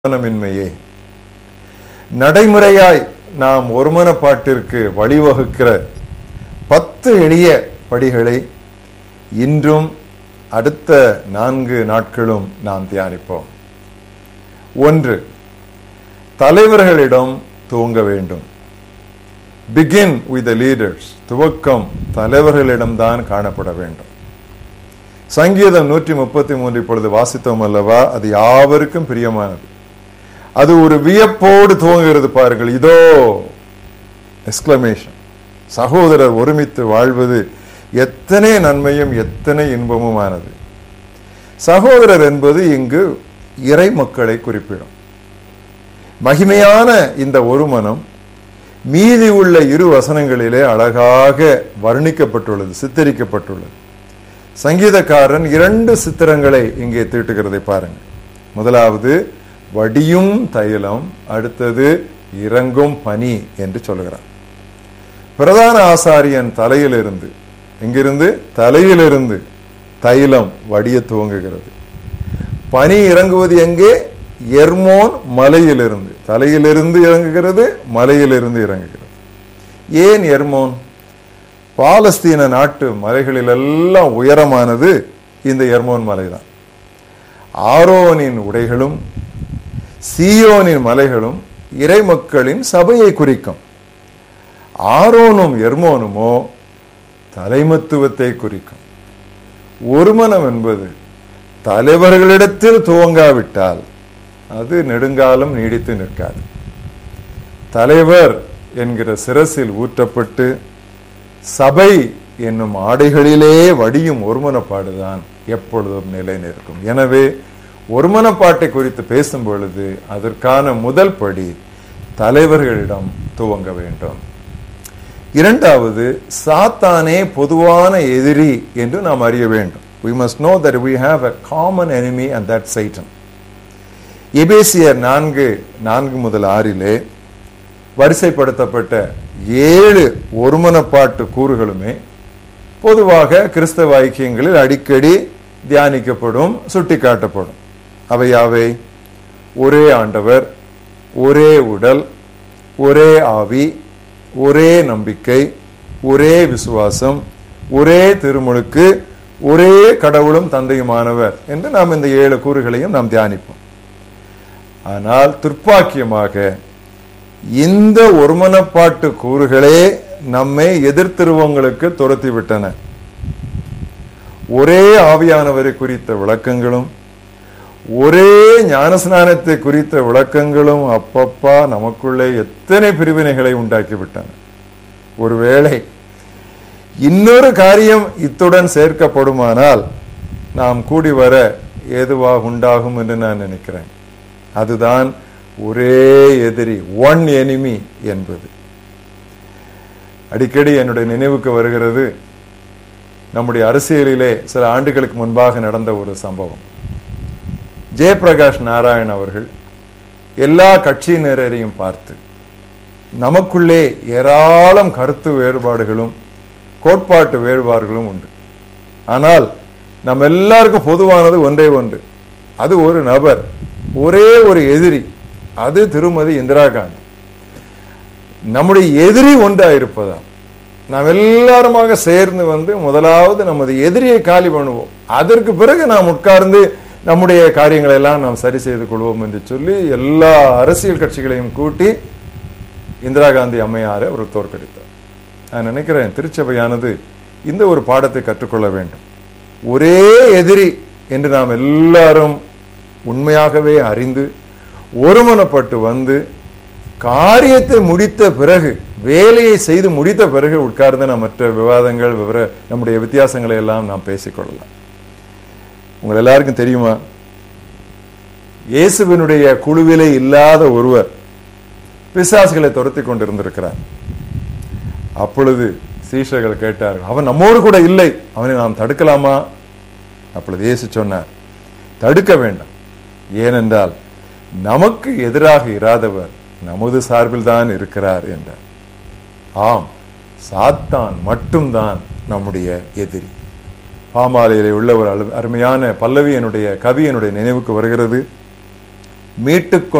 மனமின்மையே நடைமுறையாய் நாம் ஒருமனப்பாட்டிற்கு வழிவகுக்கிற பத்து எளிய படிகளை இன்றும் அடுத்த நான்கு நாட்களும் நாம் தியானிப்போம் ஒன்று தலைவர்களிடம் துவங்க வேண்டும் பிகின் with the லீடர்ஸ் துவக்கம் தலைவர்களிடம்தான் காணப்பட வேண்டும் சங்கீதம் நூற்றி முப்பத்தி மூன்று இப்பொழுது வாசித்தோம் அல்லவா அது யாவருக்கும் பிரியமானது அது ஒரு வியப்போடு துவங்குகிறது பாருங்கள் இதோ எக்ஸ்கிளமேஷன் சகோதரர் ஒருமித்து வாழ்வது எத்தனை நன்மையும் எத்தனை இன்பமுமானது சகோதரர் என்பது இங்கு இறை மக்களை குறிப்பிடும் மகிமையான இந்த ஒருமனம் மீதி உள்ள இரு வசனங்களிலே அழகாக வர்ணிக்கப்பட்டுள்ளது சித்தரிக்கப்பட்டுள்ளது சங்கீதக்காரன் இரண்டு சித்திரங்களை இங்கே தீட்டுகிறதை பாருங்கள் முதலாவது வடியும் தைலம் அடுத்தது இறங்கும் பனி என்று சொல்லுகிறார் பிரதான ஆசாரியன் தலையிலிருந்து எங்கிருந்து தலையிலிருந்து தைலம் வடிய துவங்குகிறது பனி இறங்குவது எங்கே எர்மோன் மலையிலிருந்து தலையிலிருந்து இறங்குகிறது மலையிலிருந்து இறங்குகிறது ஏன் எர்மோன் பாலஸ்தீன நாட்டு மலைகளில் எல்லாம் உயரமானது இந்த எர்மோன் மலைதான் ஆரோனின் உடைகளும் சீயோனின் மலைகளும் இறைமக்களின் சபையை குறிக்கும் ஆரோனும் எர்மோனுமோ தலைமத்துவத்தை குறிக்கும் ஒருமனம் என்பது தலைவர்களிடத்தில் துவங்காவிட்டால் அது நெடுங்காலம் நீடித்து நிற்காது தலைவர் என்கிற சிரசில் ஊற்றப்பட்டு சபை என்னும் ஆடைகளிலே வடியும் ஒருமனப்பாடுதான் எப்பொழுதும் நிலை நிற்கும் எனவே ஒருமனப்பாட்டை குறித்து பேசும் பொழுது அதற்கான முதல் படி தலைவர்களிடம் துவங்க வேண்டும் இரண்டாவது சாத்தானே பொதுவான எதிரி என்று நாம் அறிய வேண்டும் we must know that we have a common enemy and that Satan எபேசியர் நான்கு நான்கு முதல் ஆறிலே வரிசைப்படுத்தப்பட்ட ஏழு ஒருமனப்பாட்டு கூறுகளுமே பொதுவாக கிறிஸ்தவ ஐக்கியங்களில் அடிக்கடி தியானிக்கப்படும் சுட்டிக்காட்டப்படும் அவை யாவை ஒரே ஆண்டவர் ஒரே உடல் ஒரே ஆவி ஒரே நம்பிக்கை ஒரே விசுவாசம் ஒரே திருமுழுக்கு ஒரே கடவுளும் தந்தையுமானவர் என்று நாம் இந்த ஏழு கூறுகளையும் நாம் தியானிப்போம் ஆனால் துர்ப்பாக்கியமாக இந்த ஒருமனப்பாட்டு கூறுகளே நம்மை எதிர்த்திருவங்களுக்கு துரத்தி விட்டன ஒரே ஆவியானவரை குறித்த விளக்கங்களும் ஒரே ஞானஸ்நானத்தை குறித்த விளக்கங்களும் அப்பப்பா நமக்குள்ளே எத்தனை பிரிவினைகளை உண்டாக்கி விட்டன ஒருவேளை இன்னொரு காரியம் இத்துடன் சேர்க்கப்படுமானால் நாம் கூடி வர ஏதுவாக உண்டாகும் என்று நான் நினைக்கிறேன் அதுதான் ஒரே எதிரி ஒன் எனிமி என்பது அடிக்கடி என்னுடைய நினைவுக்கு வருகிறது நம்முடைய அரசியலிலே சில ஆண்டுகளுக்கு முன்பாக நடந்த ஒரு சம்பவம் ஜெயபிரகாஷ் நாராயண் அவர்கள் எல்லா கட்சியினரையும் பார்த்து நமக்குள்ளே ஏராளம் கருத்து வேறுபாடுகளும் கோட்பாட்டு வேறுபாடுகளும் உண்டு ஆனால் நம்ம எல்லாருக்கும் பொதுவானது ஒன்றே ஒன்று அது ஒரு நபர் ஒரே ஒரு எதிரி அது திருமதி இந்திரா காந்தி நம்முடைய எதிரி ஒன்றா இருப்பதால் நாம் எல்லாருமாக சேர்ந்து வந்து முதலாவது நமது எதிரியை காலி பண்ணுவோம் அதற்கு பிறகு நாம் உட்கார்ந்து நம்முடைய காரியங்களை எல்லாம் நாம் சரி செய்து கொள்வோம் என்று சொல்லி எல்லா அரசியல் கட்சிகளையும் கூட்டி இந்திரா காந்தி அம்மையாரை அவர் தோற்கடித்தார் நான் நினைக்கிறேன் திருச்சபையானது இந்த ஒரு பாடத்தை கற்றுக்கொள்ள வேண்டும் ஒரே எதிரி என்று நாம் எல்லாரும் உண்மையாகவே அறிந்து ஒருமனப்பட்டு வந்து காரியத்தை முடித்த பிறகு வேலையை செய்து முடித்த பிறகு உட்கார்ந்து நாம் மற்ற விவாதங்கள் விவர நம்முடைய வித்தியாசங்களை எல்லாம் நாம் பேசிக்கொள்ளலாம் உங்கள் எல்லாருக்கும் தெரியுமா இயேசுவினுடைய குழுவிலே இல்லாத ஒருவர் பிசாசுகளை துரத்தி கொண்டிருந்திருக்கிறார் அப்பொழுது சீஷர்கள் கேட்டார்கள் அவன் நம்மோடு கூட இல்லை அவனை நாம் தடுக்கலாமா அப்பொழுது இயேசு சொன்னார் தடுக்க வேண்டாம் ஏனென்றால் நமக்கு எதிராக இராதவர் நமது சார்பில் தான் இருக்கிறார் என்றார் ஆம் சாத்தான் மட்டும்தான் நம்முடைய எதிரி பாமாலையிலே உள்ள ஒரு அழு- அருமையான பல்லவி என்னுடைய கவி என்னுடைய நினைவுக்கு வருகிறது மீட்டுக்